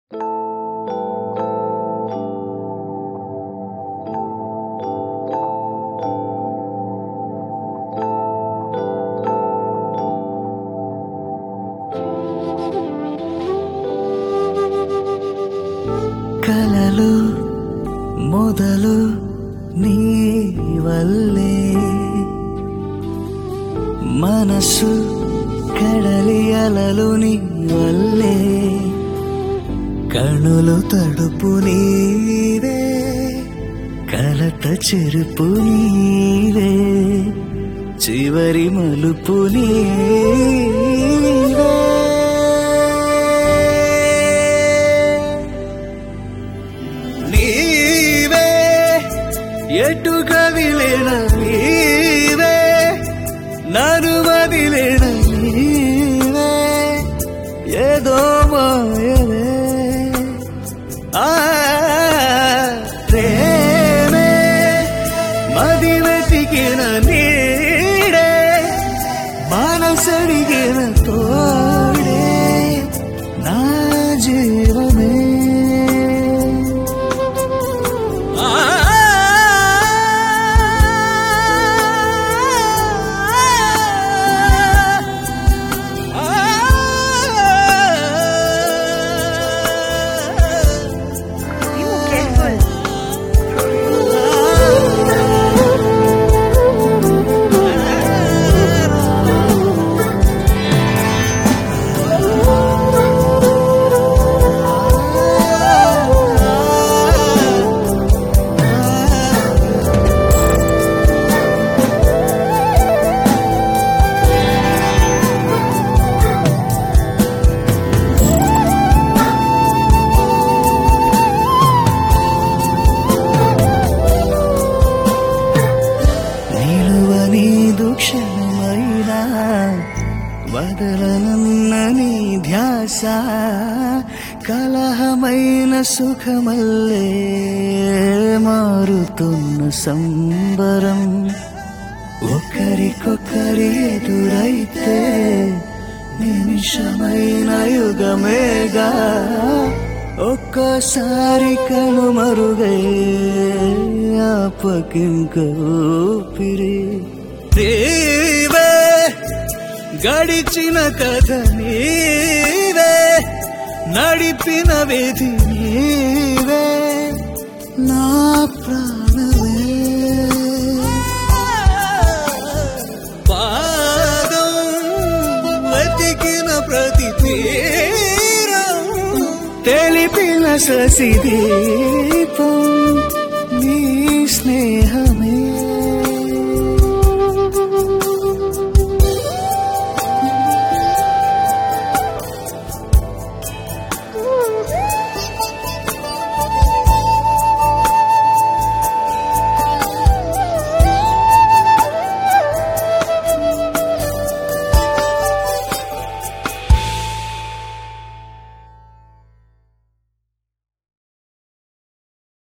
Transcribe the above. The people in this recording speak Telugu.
కలలు మొదలు నీ వల్లే మనసు కడలి అలలు నీ వల్లే కణులు తడుపు నీవే కలత చెరుపు నీవే చివరి మలుపు నీవే నీవే ఎటు కదిలిన నీవే నన్ను వదిలిన నీవే ఏదో మాయలే ఆ ప్రేమే మది వెతికిన నీడే మనసడిగిన తోడే నా జీవమే You careful. నిలువనీదు క్షణమైనా వదలనన్న నీ ధ్యాస కలహమైన సుఖమల్లే మారుతున్న సంబరం ఒకరికొకరి ఎదురైతే నిమిషమైన యుగమేగా ఒక్కసారి కనుమరుగై ఆపకింక ఊపిరి నీవే గడిచిన కథ నీవే నడిపిన విధి నీవే నా ప్రాణమే పాదం వెతికిన ప్రతి తీరం తెలిపిన శశి దీపం నీ స్నేహం